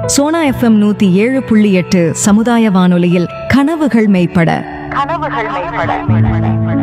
Sona FM நூத்தி ஏழு புள்ளி எட்டு சமுதாய வானொலியில் கனவுகள் மெய்ப்பட கனவுகள் மேம்பட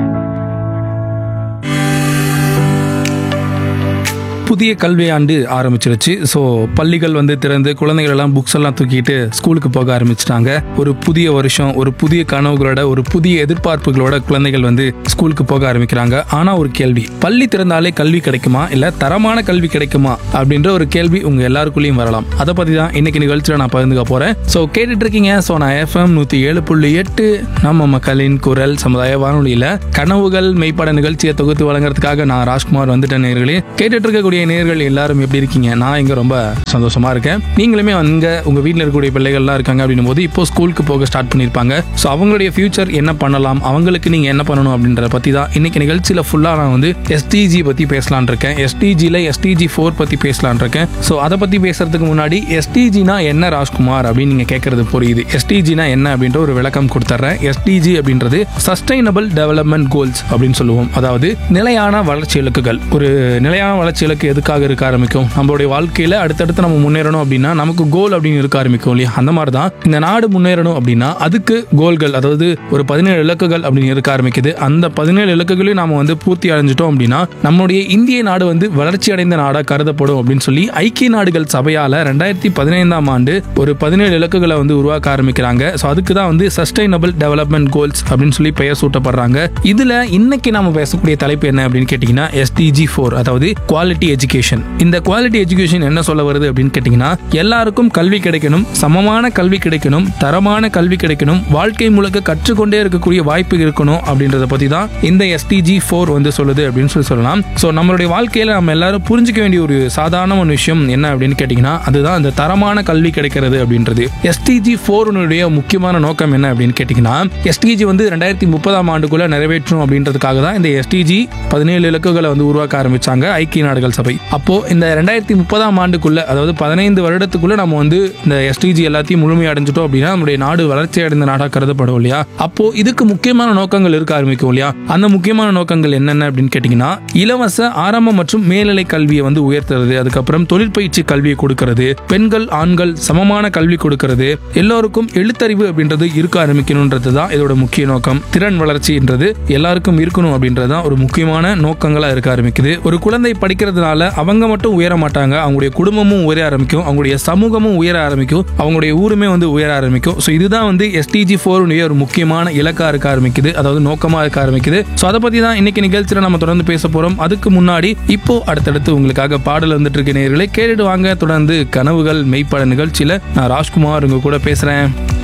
புதிய கல்வி ஆண்டு ஆரம்பிச்சிருச்சு ஸோ பள்ளிகள் வந்து திறந்து குழந்தைகள் எல்லாம் புக்ஸ் எல்லாம் தூக்கிட்டு ஸ்கூலுக்கு போக ஆரம்பிச்சிட்டாங்க ஒரு புதிய வருஷம் ஒரு புதிய கனவுகளோட ஒரு புதிய எதிர்பார்ப்புகளோட குழந்தைகள் வந்து ஸ்கூலுக்கு போக ஆரம்பிக்கிறாங்க ஆனால் ஒரு கேள்வி பள்ளி திறந்தாலே கல்வி கிடைக்குமா இல்லை தரமான கல்வி கிடைக்குமா அப்படின்ற ஒரு கேள்வி உங்க எல்லாருக்குள்ளேயும் வரலாம் அதை பத்தி தான் இன்னைக்கு நிகழ்ச்சியில் நான் பகிர்ந்துக்க போறேன் ஸோ கேட்டுட்டு இருக்கீங்க ஸோ நான் எஃப்எம் நூற்றி ஏழு புள்ளி எட்டு நம்ம மக்களின் குரல் சமுதாய வானொலியில் கனவுகள் மெய்ப்பட நிகழ்ச்சியை தொகுத்து வழங்குறதுக்காக நான் ராஜ்குமார் வந்துட்டேன் நேர்களே கேட்டுட்டு இருக்கக்கூடிய நேர்கள் எல்லாரும் எப்படி இருக்கீங்க நான் இங்க ரொம்ப சந்தோஷமா இருக்கேன் நீங்களுமே அங்க உங்க வீட்டில் இருக்கக்கூடிய பிள்ளைகள்லாம் இருக்காங்க அப்படின்னும் போது இப்போ ஸ்கூலுக்கு போக ஸ்டார்ட் பண்ணியிருப்பாங்க ஸோ அவங்களுடைய ஃபியூச்சர் என்ன பண்ணலாம் அவங்களுக்கு நீங்க என்ன பண்ணணும் அப்படின்றத பத்தி தான் இன்னைக்கு நிகழ்ச்சியில ஃபுல்லா நான் வந்து எஸ்டிஜி பத்தி பேசலான் இருக்கேன் எஸ்டிஜியில் எஸ்டிஜி ஃபோர் பத்தி பேசலான் இருக்கேன் ஸோ அதை பத்தி பேசுறதுக்கு முன்னாடி எஸ்டிஜினா என்ன ராஜ்குமார் அப்படின்னு நீங்க கேட்கறது புரியுது எஸ்டிஜினா என்ன அப்படின்ற ஒரு விளக்கம் கொடுத்துட்றேன் எஸ்டிஜி அப்படின்றது சஸ்டைனபிள் டெவலப்மெண்ட் கோல்ஸ் அப்படின்னு சொல்லுவோம் அதாவது நிலையான வளர்ச்சி இலக்குகள் ஒரு நிலையான வளர்ச்சி இலக்கு எதுக்காக இருக்க ஆரம்பிக்கும் நம்மளுடைய வாழ்க்கையில அடுத்தடுத்து நம்ம முன்னேறணும் அப்படின்னா நமக்கு கோல் அப்படின்னு இருக்க ஆரம்பிக்கும் இல்லையா அந்த மாதிரி தான் இந்த நாடு முன்னேறணும் அப்படின்னா அதுக்கு கோல்கள் அதாவது ஒரு பதினேழு இலக்குகள் அப்படின்னு இருக்க ஆரம்பிக்குது அந்த பதினேழு இலக்குகளையும் நாம வந்து பூர்த்தி அடைஞ்சிட்டோம் அப்படின்னா நம்மளுடைய இந்திய நாடு வந்து வளர்ச்சி அடைந்த நாடாக கருதப்படும் அப்படின்னு சொல்லி ஐக்கிய நாடுகள் சபையால ரெண்டாயிரத்தி பதினைந்தாம் ஆண்டு ஒரு பதினேழு இலக்குகளை வந்து உருவாக்க ஆரம்பிக்கிறாங்க ஸோ அதுக்கு தான் வந்து சஸ்டைனபிள் டெவலப்மெண்ட் கோல்ஸ் அப்படின்னு சொல்லி பெயர் சூட்டப்படுறாங்க இதுல இன்னைக்கு நாம பேசக்கூடிய தலைப்பு என்ன அப்படின்னு கேட்டீங்கன்னா எஸ்டிஜி ஃபோர் அதாவது குவாலிட்டி எஜுகேஷன் இந்த குவாலிட்டி எஜுகேஷன் என்ன சொல்ல வருது அப்படின்னு கேட்டீங்கன்னா எல்லாருக்கும் கல்வி கிடைக்கணும் சமமான கல்வி கிடைக்கணும் தரமான கல்வி கிடைக்கணும் வாழ்க்கை முழுக்க கற்றுக்கொண்டே இருக்கக்கூடிய வாய்ப்பு இருக்கணும் அப்படின்றத பத்தி தான் இந்த எஸ்டிஜி ஃபோர் வந்து சொல்லுது அப்படின்னு சொல்லி சொல்லலாம் ஸோ நம்மளுடைய வாழ்க்கையில நம்ம எல்லாரும் புரிஞ்சுக்க வேண்டிய ஒரு சாதாரண ஒரு விஷயம் என்ன அப்படின்னு கேட்டீங்கன்னா அதுதான் இந்த தரமான கல்வி கிடைக்கிறது அப்படின்றது எஸ்டிஜி ஃபோருனுடைய முக்கியமான நோக்கம் என்ன அப்படின்னு கேட்டீங்கன்னா எஸ்டிஜி வந்து ரெண்டாயிரத்தி முப்பதாம் ஆண்டுக்குள்ள நிறைவேற்றும் அப்படின்றதுக்காக தான் இந்த எஸ்டிஜி பதினேழு இலக்குகளை வந்து உருவாக்க ஆரம்பிச்சாங்க ஐக்கிய நாடுகள் சபை அப்போ இந்த ரெண்டாயிரத்தி முப்பதாம் ஆண்டுக்குள்ள அதாவது பதினைந்து வருடத்துக்குள்ள நம்ம வந்து இந்த எஸ்டிஜி எல்லாத்தையும் முழுமை அடைஞ்சிட்டோம் அப்படின்னா நம்முடைய நாடு வளர்ச்சி அடைந்த நாடாக கருதப்படும் இல்லையா அப்போ இதுக்கு முக்கியமான நோக்கங்கள் இருக்க ஆரம்பிக்கும் இல்லையா அந்த முக்கியமான நோக்கங்கள் என்னென்ன அப்படின்னு கேட்டீங்கன்னா இலவச ஆரம்ப மற்றும் மேல்நிலை கல்வியை வந்து உயர்த்துறது அதுக்கப்புறம் தொழிற்பயிற்சி கல்வியை கொடுக்கறது பெண்கள் ஆண்கள் சமமான கல்வி கொடுக்கறது எல்லோருக்கும் எழுத்தறிவு அப்படின்றது இருக்க ஆரம்பிக்கணுன்றது தான் இதோட முக்கிய நோக்கம் திறன் வளர்ச்சின்றது எல்லாருக்கும் இருக்கணும் அப்படின்றது தான் ஒரு முக்கியமான நோக்கங்களா இருக்க ஆரம்பிக்குது ஒரு குழந்தை படிக்கிறதுனால அவங்க மட்டும் உயர மாட்டாங்க அவங்களுடைய குடும்பமும் உயர ஆரம்பிக்கும் அவங்களுடைய சமூகமும் உயர ஆரம்பிக்கும் அவங்களுடைய ஊருமே வந்து உயர ஆரம்பிக்கும் ஸோ இதுதான் வந்து எஸ்டிஜி ஃபோருடைய ஒரு முக்கியமான இலக்கா இருக்க ஆரம்பிக்குது அதாவது நோக்கமா இருக்க ஆரம்பிக்குது ஸோ அதை பத்தி தான் இன்னைக்கு நிகழ்ச்சியில நம்ம தொடர்ந்து பேச போறோம் அதுக்கு முன்னாடி இப்போ அடுத்தடுத்து உங்களுக்காக பாடல் வந்துட்டு இருக்க நேயர்களே கேட்டுட்டு வாங்க தொடர்ந்து கனவுகள் மெய்ப்பட நிகழ்ச்சியில நான் ராஜ்குமார் உங்க கூட பேசுறேன்